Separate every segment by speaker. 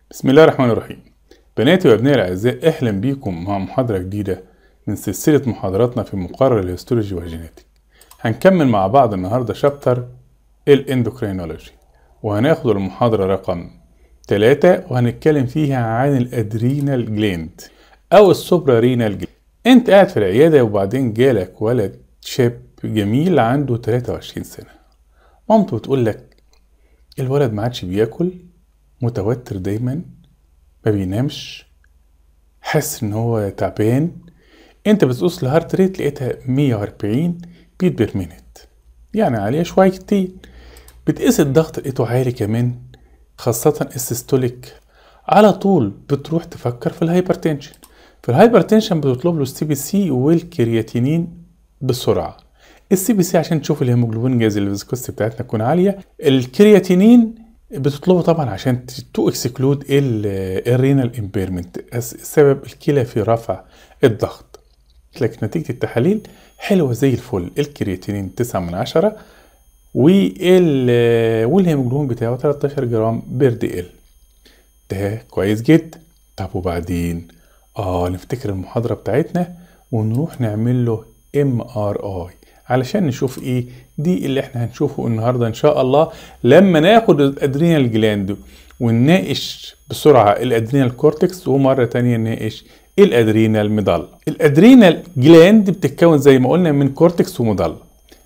Speaker 1: بسم الله الرحمن الرحيم بناتي وابنائي الاعزاء اهلا بيكم مع محاضره جديده من سلسله محاضراتنا في مقرر الهيستولوجي والجينيتك هنكمل مع بعض النهارده شابتر الاندوكرينولوجي وهناخد المحاضره رقم ثلاثة وهنتكلم فيها عن الادرينال جلاند او السوبرا رينال جلاند انت قاعد في العياده وبعدين جالك ولد شاب جميل عنده 23 سنه مامته بتقول لك الولد ما عادش بياكل متوتر دايما ما بينامش حاسس ان هو تعبان انت بتقيس الهارت ريت لقيتها 140 بيت بير مينت يعني عالية شويتين بتقيس الضغط لقيته عالي كمان خاصة السيستوليك على طول بتروح تفكر في الهايبرتنشن في الهايبرتنشن بتطلب له السي بي سي والكرياتينين بسرعة السي بي سي عشان تشوف الهيموجلوبين جاز الفيسكوستي بتاعتنا تكون عالية الكرياتينين بتطلبه طبعا عشان تو اكسكلود الرينال امبيرمنت سبب الكلى في رفع الضغط لكن نتيجة التحاليل حلوة زي الفل الكرياتينين 9 من عشرة والهيموجلوبين بتاعه 13 جرام بير دي ال ده كويس جدا طب وبعدين اه نفتكر المحاضرة بتاعتنا ونروح نعمل له ام ار اي علشان نشوف ايه دي اللي احنا هنشوفه النهارده ان شاء الله لما ناخد الادرينال جلاند ونناقش بسرعه الادرينال كورتكس ومره تانية نناقش الادرينال مضله الادرينال جلاند بتتكون زي ما قلنا من كورتكس ومضله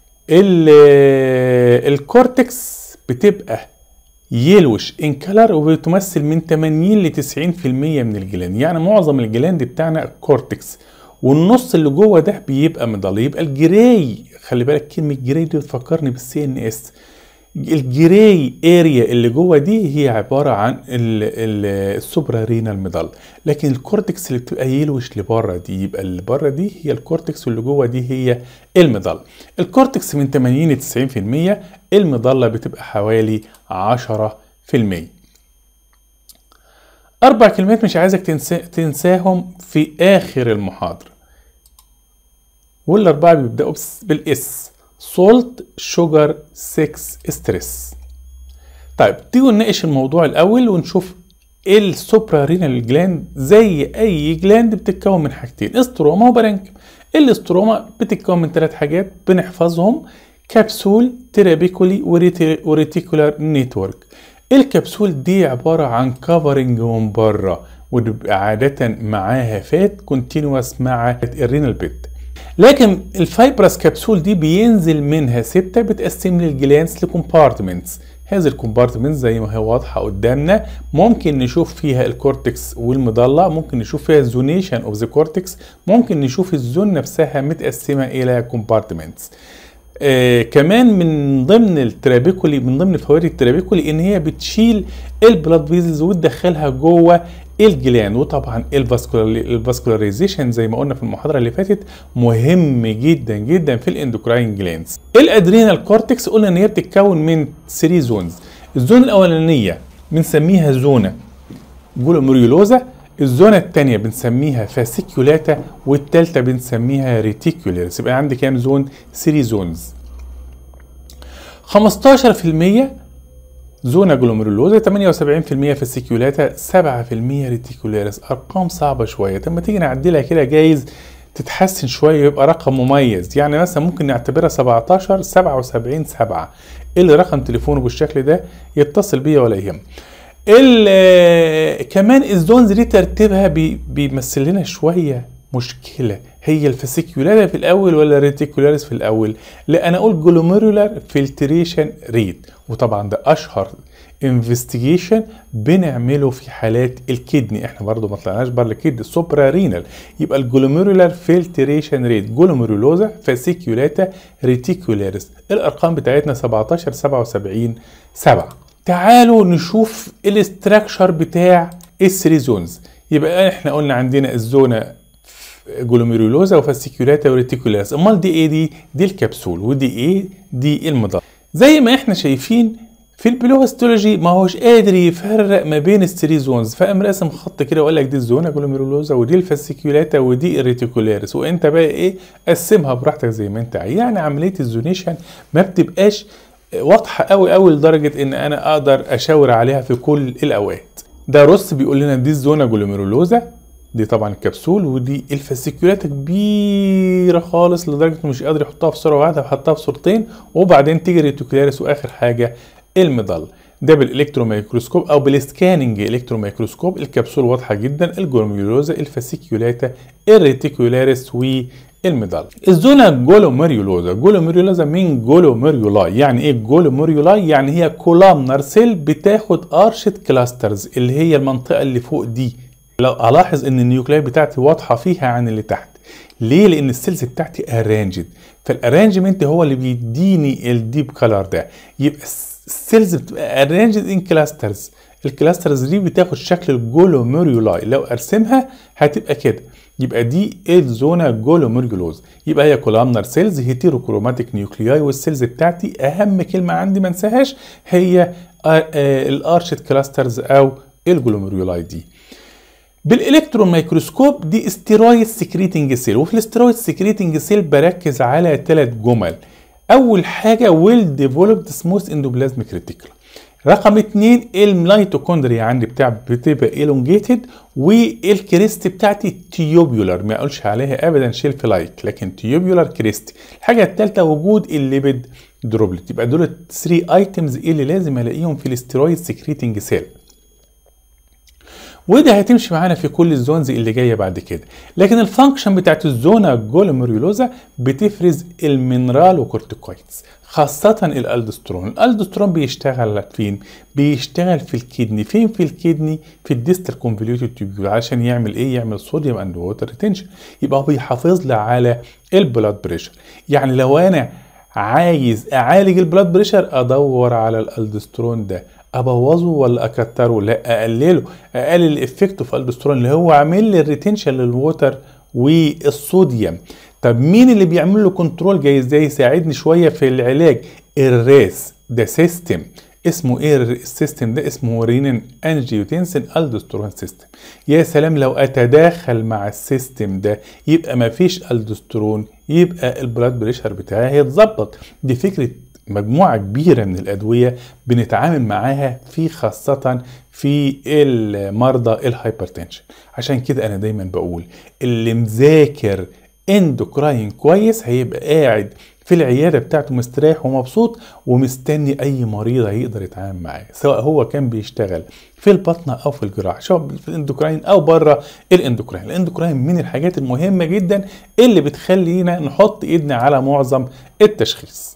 Speaker 1: الكورتكس بتبقى يلوش ان كلر وبتمثل من 80 ل 90% من الجلاند يعني معظم الجلاند بتاعنا كورتكس والنص اللي جوه ده بيبقى مضل يبقى الجراي خلي بالك كلمه جراي دي بتفكرني بالسي ان اس الجراي اريا اللي جوه دي هي عباره عن السوبرا رينال مضل لكن الكورتكس اللي بتبقى يلوش لبره دي يبقى اللي بره دي هي الكورتكس واللي جوه دي هي المضل الكورتكس من 80 ل 90% المضله بتبقى حوالي 10% أربع كلمات مش عايزك تنسا تنساهم في آخر المحاضرة والأربعة بيبدأوا بالاس سولت شوجر 6 ستريس طيب تيجوا نناقش الموضوع الأول ونشوف السوبرا رينال جلاند زي أي جلاند بتتكون من حاجتين استروما وبرانكم الاستروما بتتكون من ثلاث حاجات بنحفظهم كبسول ترابيكولي وريتيكولار نيتورك الكبسول دي عبارة عن كفرنج من بره وبيبقى عادة معاها فات كونتينوس مع الرينال بيت لكن الفايبرس كبسول دي بينزل منها ستة بتقسم للجلانس لكومبارتمنتس هذه الكومبارتمنتس زي ما هي واضحة قدامنا ممكن نشوف فيها الكورتكس والمضلة ممكن نشوف فيها الزونيشن اوف ذا كورتكس ممكن نشوف الزون نفسها متقسمة إلى كومبارتمنتس آه كمان من ضمن الترابيكولي من ضمن فوائد الترابيكولي ان هي بتشيل البلاد فيزلز وتدخلها جوه الجلان وطبعا الفاسكولاريزيشن زي ما قلنا في المحاضره اللي فاتت مهم جدا جدا في الاندوكراين جلانز الادرينال كورتكس قلنا ان هي بتتكون من 3 زونز الزون الاولانيه بنسميها زونه جلوميريولوزا الزونة التانية بنسميها فاسيكيولاتا والتالتة بنسميها ريتيكوليرس يبقى عندي كام زون 3 زونز 15% زونة جلوميرولوزا 78% فاسيكيولاتا 7% ريتيكوليرس ارقام صعبة شوية لما تيجي نعدلها كده جايز تتحسن شوية يبقى رقم مميز يعني مثلا ممكن نعتبرها 17 77 7 اللي رقم تليفونه بالشكل ده يتصل بيا ولا يهم كمان الزونز دي ترتيبها بي بيمثل لنا شويه مشكله هي الفاسيكيولاتا في الاول ولا الريتيكولاريس في الاول لا انا اقول جلوميرولار فلتريشن ريت وطبعا ده اشهر انفستيجيشن بنعمله في حالات الكدني احنا برضو ما طلعناش بره الكدني السوبرا رينال يبقى الجلوميرولار فلتريشن ريت جلوميرولوزا فاسيكيولاتا ريتيكولاريس الارقام بتاعتنا 17 77 7 تعالوا نشوف الاستراكشر بتاع الثري زونز يبقى احنا قلنا عندنا الزونه جلوميرولوزا وفاسيكولاتا وريتيكولاس امال دي ايه دي دي الكبسول ودي ايه دي المضاد زي ما احنا شايفين في البلوهستولوجي ما هوش قادر يفرق ما بين الثري زونز فقام راسم خط كده وقال لك دي الزونه جلوميرولوزا ودي الفاسيكولاتا ودي الريتيكولاريس وانت بقى ايه قسمها براحتك زي ما انت عايز يعني عمليه الزونيشن ما بتبقاش واضحه قوي قوي لدرجه ان انا اقدر اشاور عليها في كل الاوقات ده روس بيقول لنا دي الزونه جلوميرولوزا دي طبعا الكبسول ودي الفاسيكولاتا كبيره خالص لدرجه انه مش قادر يحطها في صوره واحده فحطها في صورتين وبعدين تيجي ريتيكولاريس واخر حاجه المضل ده بالالكترو ميكروسكوب او بالسكاننج الكترو ميكروسكوب الكبسول واضحه جدا الجلوميرولوزا الفاسيكولاتا الريتيكولاريس والمضل الزونه جولوميريولوزا جولوميريولوزا من جولوميريولاي يعني ايه جولوميريولاي يعني هي كولامنر سيل بتاخد ارشة كلاسترز اللي هي المنطقه اللي فوق دي لو الاحظ ان النيوكلاي بتاعتي واضحه فيها عن اللي تحت ليه لان السيلز بتاعتي ارانجد فالارانجمنت هو اللي بيديني الديب كلر ده يبقى السيلز بتبقى ارانجد ان كلاسترز الكلاسترز دي بتاخد شكل الجولوميريولاي لو ارسمها هتبقى كده يبقى دي الزونا جولوميريولوز يبقى هي كولامنر سيلز هيتيروكروماتيك نيوكلياي والسيلز بتاعتي اهم كلمه عندي ما انساهاش هي الارشد كلاسترز او الجلوميرولاي دي بالالكترون ميكروسكوب دي استيرويد سكريتنج سيل وفي الاستيرويد سكريتنج سيل بركز على ثلاث جمل اول حاجه ويل ديفلوبد سموث اندوبلازميك ريتيكولار رقم اتنين الميتوكوندريا عندي بتاع بتبقى elongated والكريست بتاعتي تيوبيولار ما اقولش عليها ابدا شيلف لايك لكن تيوبيولار كريست الحاجه الثالثه وجود الليبيد دروبلت يبقى دول 3 ايتمز اللي لازم الاقيهم في الاستيرويد سكريتنج سيل وده هتمشي معانا في كل الزونز اللي جايه بعد كده لكن الفانكشن بتاعت الزونا جولوميريولوزا بتفرز المينرال وكورتيكويدز خاصة الالدوسترون الالدوسترون بيشتغل فين بيشتغل في الكدني فين في الكدني في الديستال كونفوليوتد تيوبول عشان يعمل ايه يعمل صوديوم اند ووتر ريتنشن يبقى هو بيحافظ لي على البلاد بريشر يعني لو انا عايز اعالج البلاد بريشر ادور على الالدوسترون ده ابوظه ولا اكتره لا اقلله اقلل الافكت اوف الدوسترون اللي هو عامل لي الريتنشن للووتر والصوديوم طب مين اللي بيعمل له كنترول جاي ازاي يساعدني شويه في العلاج الريس ده سيستم اسمه ايه السيستم ده اسمه رينين انجيوتنسين الدوسترون سيستم يا سلام لو اتداخل مع السيستم ده يبقى ما فيش الدوسترون يبقى البلاد بريشر بتاعي هيتظبط دي فكره مجموعة كبيرة من الأدوية بنتعامل معاها في خاصة في المرضى الهايبرتنشن عشان كده أنا دايما بقول اللي مذاكر اندوكراين كويس هيبقى قاعد في العيادة بتاعته مستريح ومبسوط ومستني أي مريض هيقدر يتعامل معاه سواء هو كان بيشتغل في البطنة أو في الجراحة سواء في الاندوكراين أو بره الاندوكراين الاندوكراين من الحاجات المهمة جدا اللي بتخلينا نحط إيدنا على معظم التشخيص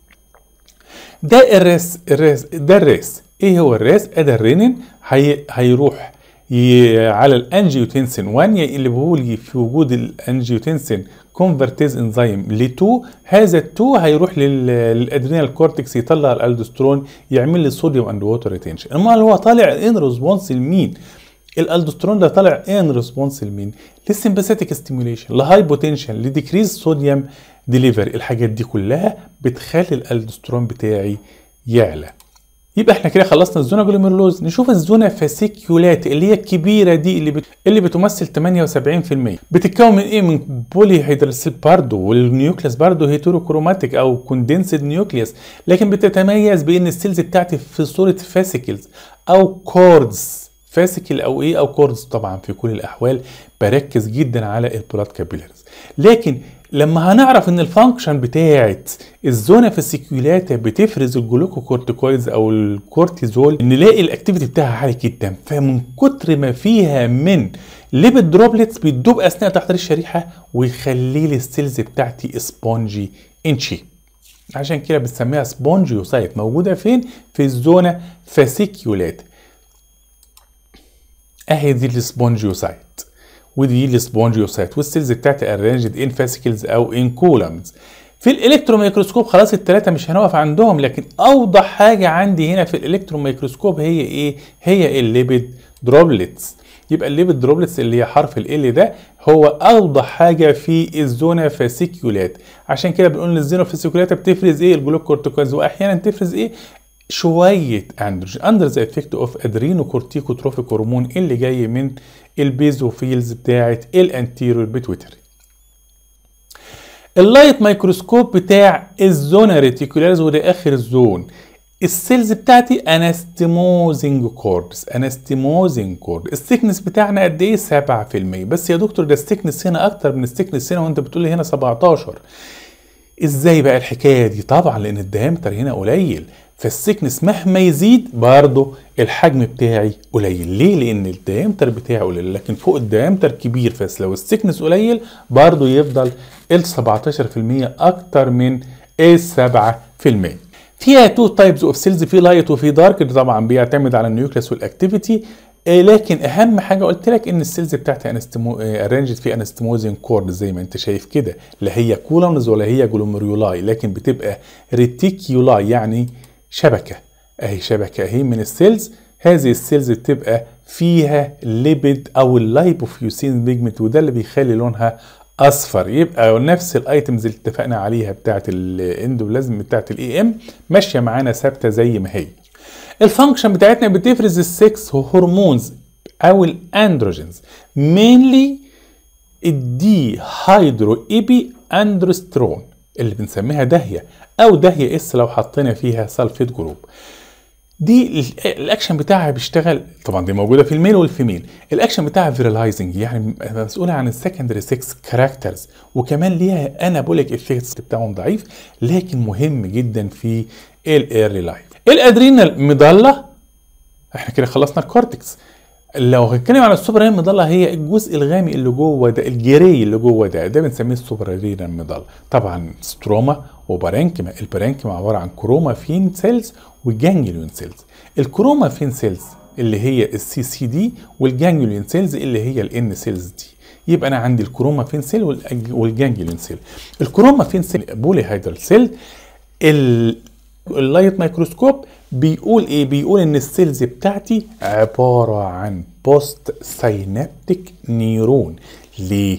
Speaker 1: ده الريس الريس ده الريس ايه هو الريس ادي الرينين هي هيروح ي... على الانجيوتنسين 1 يقلبه لي في وجود الانجيوتنسين كونفرتيز انزيم ل 2 هذا ال 2 هيروح لل... للادرينال كورتكس يطلع الالدوسترون يعمل لي صوديوم اند ووتر ريتنشن امال هو طالع ان ريسبونس لمين الالدوسترون ده طالع ان ريسبونس لمين للسمباثيك ستيميوليشن لهاي بوتنشال لديكريز صوديوم ديليفري الحاجات دي كلها بتخلي الالدوسترون بتاعي يعلى يبقى احنا كده خلصنا الزونه جلوميرولوز نشوف الزونه فاسيكيولات اللي هي الكبيره دي اللي بت... اللي بتمثل 78% بتتكون من ايه من بولي هيدرسيل باردو والنيوكليس باردو هيتروكروماتيك او كوندنسد نيوكليس لكن بتتميز بان السيلز بتاعتي في صوره فاسيكلز او كوردز فاسيكل او ايه او كوردز طبعا في كل الاحوال بركز جدا على البلاد كابيلاريز لكن لما هنعرف ان الفانكشن بتاعت الزونه في السيكيولاتا بتفرز الجلوكوكورتيكويدز او الكورتيزول نلاقي الاكتيفيتي بتاعها عالي جدا فمن كتر ما فيها من ليبيد دروبلتس بتدوب اثناء تحضير الشريحه ويخلي لي السيلز بتاعتي سبونجي انشي عشان كده بنسميها سبونجيوسايت موجوده فين في الزونه فاسيكيولات اهي دي السبونجيوسايت ودي السبونجيوسايت والسيلز بتاعتي ارانجد ان فاسيكلز او ان كولمز في الالكترون ميكروسكوب خلاص الثلاثه مش هنقف عندهم لكن اوضح حاجه عندي هنا في الالكترون ميكروسكوب هي ايه هي الليبيد دروبلتس يبقى الليبيد دروبلتس اللي هي حرف ال ده هو اوضح حاجه في الزونا فاسيكيولات عشان كده بنقول ان الزونا فاسيكيولات بتفرز ايه الجلوكورتيكويز واحيانا تفرز ايه شويه اندروجين اندر ذا افكت اوف ادرينوكورتيكوتروفيك هرمون اللي جاي من البيزوفيلز بتاعت الانتيريور بيتويتري اللايت مايكروسكوب بتاع الزونا ريتيكولاريز وده اخر الزون السيلز بتاعتي انستموزنج كوردز انستموزنج كورد الثيكنس بتاعنا قد ايه 7% بس يا دكتور ده الثيكنس هنا اكتر من الثيكنس هنا وانت بتقول لي هنا 17 ازاي بقى الحكايه دي طبعا لان الديامتر هنا قليل فالسكنس مهما يزيد برضه الحجم بتاعي قليل ليه لان الديامتر بتاعي قليل لكن فوق الديامتر كبير بس لو السكنس قليل برضه يفضل ال 17% اكتر من ال 7% فيها تو تايبس اوف سيلز في لايت وفي دارك ده طبعا بيعتمد على النيوكليس والاكتيفيتي لكن اهم حاجه قلت لك ان السيلز بتاعتي انستمو ارانجد في انستموزين كورد زي ما انت شايف كده لا هي كولونز ولا هي جلوميرولاي لكن بتبقى ريتيكيولاي يعني شبكه اهي شبكه اهي من السيلز هذه السيلز بتبقى فيها ليبيد او اللايبوفيوسين بيجمنت وده اللي بيخلي لونها اصفر يبقى نفس الايتمز اللي اتفقنا عليها بتاعه الاندوبلازم بتاعه الاي ام ماشيه معانا ثابته زي ما هي الفانكشن بتاعتنا بتفرز السكس هرمونز او الاندروجينز مينلي الدي هيدرو ايبي اندروسترون اللي بنسميها دهيه او دهيه اس لو حطينا فيها سلفيت جروب دي الاكشن بتاعها بيشتغل طبعا دي موجوده في الميل والفيميل الاكشن بتاعها فيرلايزنج يعني مسؤوله عن السكندري 6 كاركترز وكمان ليها انابوليك افكتس بتاعهم ضعيف لكن مهم جدا في الايرلي لايف الادرينال مضله احنا كده خلصنا الكورتكس لو هنتكلم على السوبر مضله هي الجزء الغامق اللي جوه ده الجري اللي جوه ده ده بنسميه السوبر مضله طبعا ستروما وبارانكما البارانكما عباره عن كرومافين سيلز وجانجليون سيلز الكرومافين سيلز اللي هي السي سي دي والجانجليون سيلز اللي هي الان سيلز دي يبقى انا عندي الكرومافين سيل والجانجليون سيل الكرومافين سيل بولي هيدرال سيل اللايت مايكروسكوب بيقول ايه بيقول ان السيلز بتاعتي عباره عن بوست ساينابتيك نيرون ليه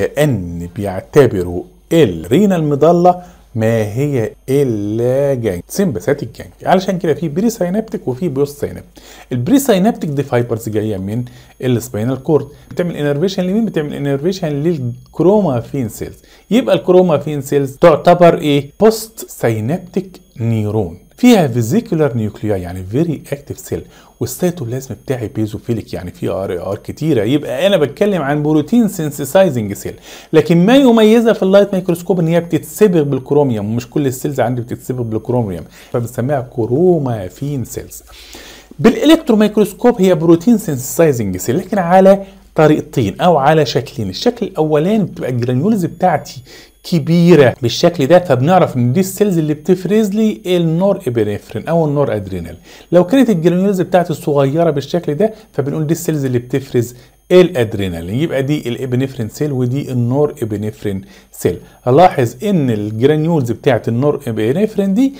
Speaker 1: لان بيعتبروا الرينا المضله ما هي الا جانج سمباثيك جانج علشان كده في بري ساينابتيك وفي بوست ساينابتيك البري ساينابتيك دي فايبرز جايه من السباينال كورد بتعمل انرفيشن لمين بتعمل انرفيشن للكرومافين سيلز يبقى الكرومافين سيلز تعتبر ايه بوست ساينابتيك نيرون فيها فيزيكولار نيوكلياي يعني فيري اكتيف سيل والسيتوبلازم بتاعي بيزوفيليك يعني في ار ار كتيره يبقى انا بتكلم عن بروتين سينسيسايزنج سيل لكن ما يميزها في اللايت مايكروسكوب ان هي بتتصبغ بالكروميوم ومش كل السيلز عندي بتتصبغ بالكروميوم فبنسميها كرومافين سيلز بالالكترو مايكروسكوب هي بروتين سينسيسايزنج سيل لكن على طريقتين او على شكلين الشكل الاولاني بتبقى الجرانيولز بتاعتي كبيره بالشكل ده فبنعرف ان دي السيلز اللي بتفرز لي النور ابنفرين او النور ادرينال لو كانت الجرانيولز بتاعتي صغيره بالشكل ده فبنقول دي السيلز اللي بتفرز الادرينال يبقى دي الابنفرين سيل ودي النور ابنفرين سيل الاحظ ان الجرانيولز بتاعت النور ابنفرين دي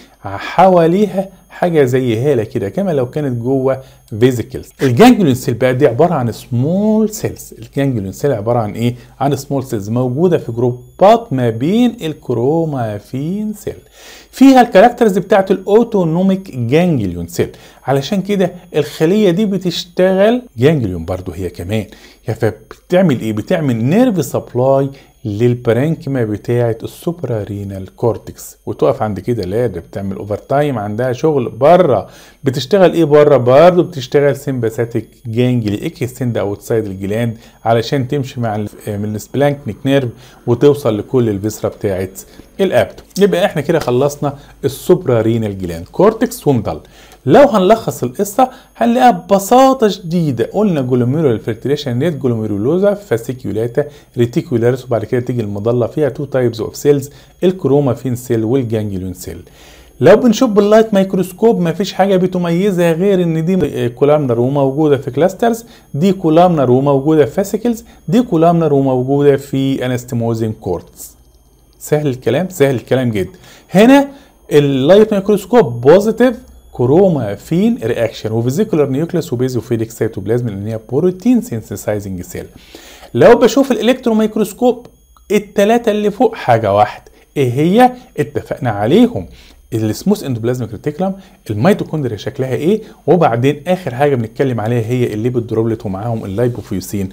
Speaker 1: حواليها حاجه زي هاله كده كما لو كانت جوه فيزيكلز الجانجليون سيل بقى دي عباره عن سمول سيلز الجانجليون سيل عباره عن ايه عن سمول سيلز موجوده في جروبات ما بين الكرومافين سيل فيها الكاركترز بتاعت الاوتونوميك جانجليون سيل علشان كده الخليه دي بتشتغل جانجليون برضو هي كمان فبتعمل ايه بتعمل نيرف سبلاي للبرانكما بتاعه السوبرا رينال كورتكس وتقف عند كده لا ده بتعمل اوفر تايم عندها شغل بره بتشتغل ايه بره برضه بتشتغل سمباثيك جانجلي اكستند اوتسايد الجلاند علشان تمشي مع من السبلانكنيك نيرف وتوصل لكل الفيسرا بتاعه الابدو يبقى احنا كده خلصنا السوبرا رينال جلاند كورتكس ومضل لو هنلخص القصة هنلاقيها ببساطة شديدة قلنا جلوميرول فلتريشن ريت جلوميرولوزا فاسيكيولاتا ريتيكولاريس وبعد كده تيجي المضلة فيها تو تايبس اوف سيلز الكرومافين سيل والجانجليون سيل لو بنشوف باللايت مايكروسكوب مفيش حاجة بتميزها غير ان دي كولامنر وموجودة في كلاسترز دي كولامنر وموجودة في فاسيكلز دي كولامنر وموجودة في انستموزين كورتس سهل الكلام سهل الكلام جدا هنا اللايت مايكروسكوب بوزيتيف كرومافين رياكشن وفيزيكولار نيوكليس وبيزوفيليك سيتوبلازم لان هي بروتين سينسيسايزنج سيل لو بشوف الالكترون مايكروسكوب التلاتة اللي فوق حاجة واحدة ايه هي اتفقنا عليهم السموث اندوبلازميك ريتيكولم الميتوكوندريا شكلها ايه وبعدين اخر حاجه بنتكلم عليها هي الليبيد دروبلت ومعاهم اللايبوفيوسين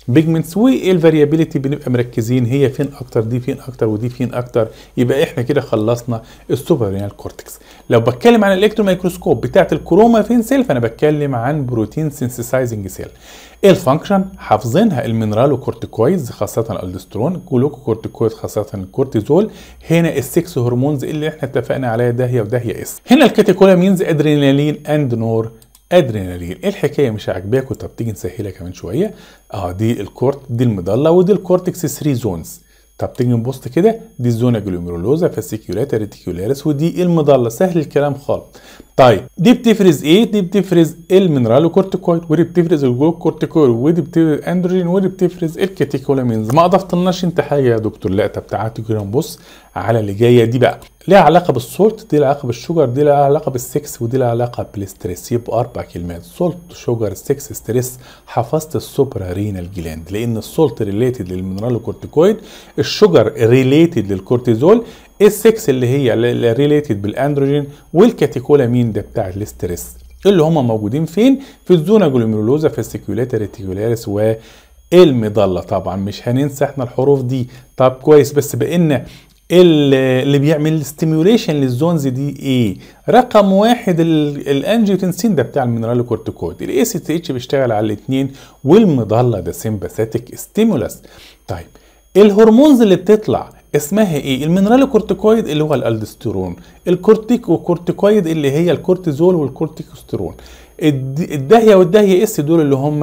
Speaker 1: بيجمنتس والفاريابيليتي بنبقى مركزين هي فين اكتر دي فين اكتر ودي فين اكتر يبقى احنا كده خلصنا السوبر رينال كورتكس لو بتكلم عن الالكترون مايكروسكوب بتاعه الكروما فين سيل فانا بتكلم عن بروتين سينسيسايزنج سيل ايه الفانكشن حافظينها المينرالو كورتيكويدز خاصه الالدسترون جلوكو كورتيكويد خاصه الكورتيزول هنا السكس هرمونز اللي احنا اتفقنا عليها داهيه وداهيه اس هنا الكاتيكولامينز ادرينالين اند نور ادرينالين ايه الحكايه مش عاجباكم طب تيجي نسهلها كمان شويه اه دي الكورت دي المضله ودي الكورتكس 3 زونز طب تيجي نبص كده دي الزونا جلوميرولوزا فاسيكيولاتا ريتيكولاريس ودي المضله سهل الكلام خالص طيب دي بتفرز ايه دي بتفرز المينرالو كورتيكويد ودي بتفرز الجلوكورتيكويد ودي بتفرز اندروجين ودي بتفرز الكاتيكولامينز ما اضفتلناش انت حاجه يا دكتور لا طب تعالى كده نبص على اللي جايه دي بقى ليها علاقه بالسولت دي لها علاقه بالشوجر دي لها علاقه بالسكس ودي لها علاقه بالستريس يبقى اربع كلمات سولت شوجر سكس ستريس حفظت السوبرا رينال جلاند لان السولت ريليتد للمينرالو كورتيكويد الشوجر ريليتد للكورتيزول السكس اللي هي ريليتد بالاندروجين والكاتيكولامين ده بتاع الاستريس اللي هم موجودين فين في الزونا جلوميرولوزا فاسيكيولاتا ريتيكولاريس والمضله طبعا مش هننسى احنا الحروف دي طب كويس بس بقينا اللي بيعمل ستيميوليشن للزونز دي ايه رقم واحد الانجيوتنسين ده بتاع المينرال كورتيكويد الاي سي تي اتش بيشتغل على الاثنين والمضله ده سيمباثيك ستيمولاس طيب الهرمونز اللي بتطلع اسمها ايه المينرال كورتيكويد اللي هو الالدسترون الكورتيكو كورتيكويد اللي هي الكورتيزول والكورتيكوستيرون الداهيه والداهيه اس دول اللي هم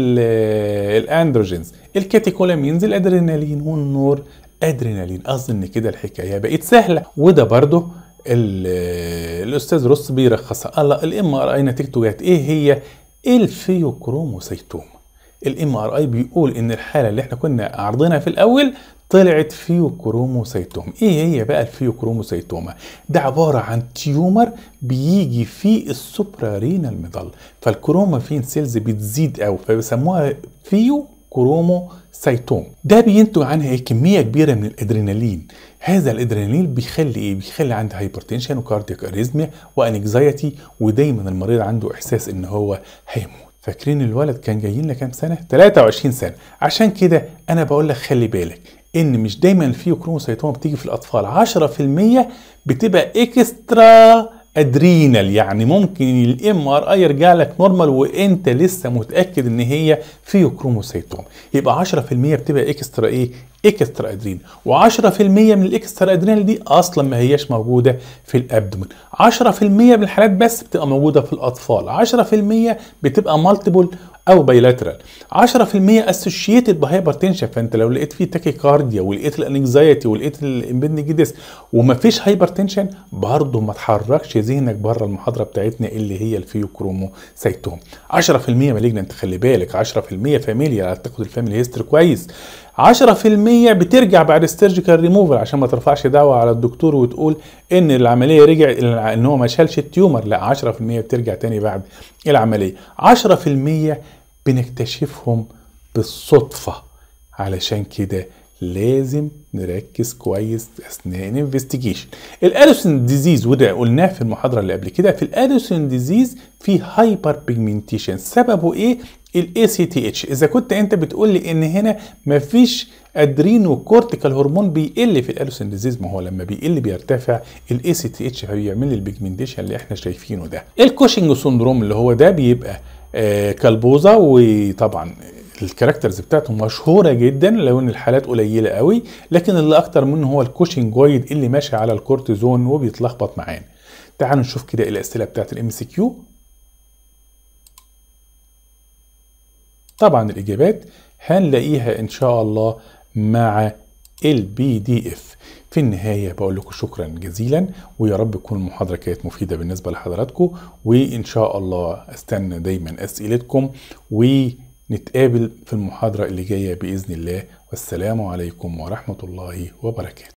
Speaker 1: الاندروجينز الكاتيكولامينز الادرينالين والنور ادرينالين اظن كده الحكايه بقت سهله وده برضه الاستاذ روس بيرخصها الله الام ار اي نتيجته جت ايه هي الفيوكروموسيتوم الام ار اي بيقول ان الحاله اللي احنا كنا عارضينها في الاول طلعت فيوكروموسيتوم ايه هي بقى الفيوكروموسيتوما ده عباره عن تيومر بيجي في السوبرارينال ميدال فالكروما فين سيلز بتزيد قوي فبيسموها فيو كروموسيتوم ده بينتج عنها ايه كميه كبيره من الادرينالين هذا الادرينالين بيخلي ايه بيخلي عنده هايبرتنشن وكاردياك اريزميا وانكزايتي ودايما المريض عنده احساس ان هو هيموت فاكرين الولد كان جاي لنا كام سنه 23 سنه عشان كده انا بقول لك خلي بالك ان مش دايما الفيوكروموسيتوما بتيجي في الاطفال 10% بتبقى اكسترا ادرينال يعني ممكن الام ار اي يرجع لك نورمال وانت لسه متاكد ان هي فيوكروموسيتوم يبقى 10% بتبقى اكسترا ايه اكسترا ادرينال و10% من الاكسترا ادرينال دي اصلا ما هياش موجوده في الابدومن 10% من الحالات بس بتبقى موجوده في الاطفال 10% بتبقى مالتيبل او بايلاترال 10% اسوشيتد بهايبرتنشن فانت لو لقيت فيه تاكيكارديا ولقيت الانكزايتي ولقيت الامبندجيدس ومفيش هايبرتنشن برضه ما تحركش ذهنك بره المحاضره بتاعتنا اللي هي الفيوكروموسيتوم 10% مالجنت خلي بالك 10% فاميليا تاخد الفاميلي هيستوري كويس 10% بترجع بعد السيرجيكال ريموفر عشان ما ترفعش دعوه على الدكتور وتقول ان العمليه رجع ان هو ما شالش التيومر لا 10% بترجع تاني بعد العمليه 10% بنكتشفهم بالصدفه علشان كده لازم نركز كويس اثناء الانفستيجيشن الالوسين ديزيز وده قلناه في المحاضره اللي قبل كده في الالوسين ديزيز في هايبر بيجمنتيشن سببه ايه الاي سي تي اتش اذا كنت انت بتقول لي ان هنا مفيش ادرينو كورتيكال هرمون بيقل في الالوسين ديزيز ما هو لما بيقل بيرتفع الاي سي تي اتش فبيعمل لي البيجمنتيشن اللي احنا شايفينه ده الكوشنج سندروم اللي هو ده بيبقى آه كالبوزا وطبعا الكاركترز بتاعته مشهورة جدا لو ان الحالات قليلة قوي لكن اللي اكتر منه هو الكوشنجويد اللي ماشي على الكورتيزون وبيتلخبط معانا تعالوا نشوف كده الاسئلة بتاعت الام سي كيو طبعا الاجابات هنلاقيها ان شاء الله مع البي دي اف في النهاية بقول لكم شكرا جزيلا ويا رب تكون المحاضرة كانت مفيدة بالنسبة لحضراتكم وإن شاء الله أستنى دايما أسئلتكم ونتقابل في المحاضرة اللي جاية بإذن الله والسلام عليكم ورحمة الله وبركاته